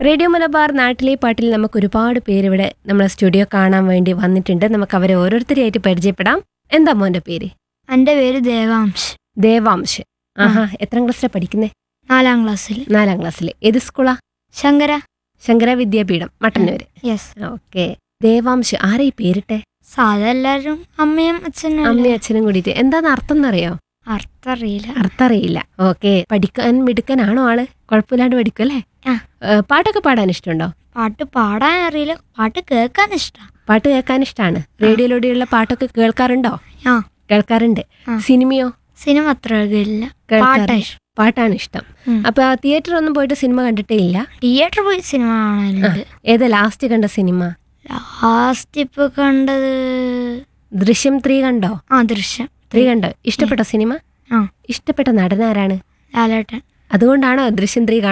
Radio Malabar നാട്ടിലെ പാട്ടിൽ നമുക്ക് ഒരുപാട് പേര് ഇവിടെ നമ്മളെ സ്റ്റുഡിയോ കാണാൻ വേണ്ടി വന്നിട്ടുണ്ട് നമുക്ക് അവരെ ഓരോരുത്തരെയായിട്ട് പരിചയപ്പെടാം എന്താ മോന്റെ പേര് എൻ്റെ പേര് ദേവാംശ് ദേവാംശ് ആഹാ എത്രാം ക്ലാസ്സിലാണ് പഠിക്കുന്നേ നാലാം ക്ലാസ്സിൽ നാലാം ക്ലാസ്സിൽ ഏത് സ്കൂളാ ശങ്കര ശങ്കര വിദ്യാപീഠം മട്ടന്നൂര് യെസ് ഓക്കെ ദേവാംശ് ആരാ ഈ പേരിട്ടെ സാധാ എല്ലാവരും അമ്മയും അച്ഛനും അമ്മയും അച്ഛനും കൂടിയിട്ട് എന്താന്ന് അർത്ഥം എന്നറിയോ അർത്ഥം അറിയില്ല അർത്ഥം അറിയില്ല ഓക്കെ പഠിക്കാൻ മിടുക്കനാണോ ആള് കുഴപ്പമില്ലാണ്ട് പഠിക്കും അല്ലേ ആ. ഏ, പാട്ടൊക്കെ പാടാൻ ഇഷ്ടമുണ്ടോ പാട്ട് പാടാൻ അറിയില്ല പാട്ട് കേൾക്കാൻ ഇഷ്ടം പാട്ട് കേൾക്കാൻ ഇഷ്ടമാണ് റേഡിയോയിലൂടെയുള്ള പാട്ടൊക്കെ കേൾക്കാറുണ്ടോ ആ കേൾക്കാറുണ്ട് ആ. സിനിമയോ സിനിമ അത്ര കേൾക്കില്ല കേൾക്കാറ്- പാട്ടാ ഇഷ്ടം പാട്ടാണ് ഇഷ്ടം ഉം. അപ്പൊ ആ തിയേറ്റർ ഒന്നും പോയിട്ട് സിനിമ കണ്ടിട്ടേ ഇല്ല തിയേറ്ററിൽ പോയി സിനിമ കാണലുണ്ട് ഏതാ ലാസ്റ്റ് കണ്ട സിനിമ ലാസ്റ്റ് ഇപ്പൊ കണ്ടത് ദൃശ്യം ത്രീ കണ്ടോ ആ ദൃശ്യം ത്രീ കണ്ടോ ഇഷ്ടപ്പെട്ട സിനിമ ആ ഇഷ്ടപ്പെട്ട നടനാരാണ് ലാലേട്ടൻ അതുകൊണ്ടാണോ ദൃശ്യം ത്രീ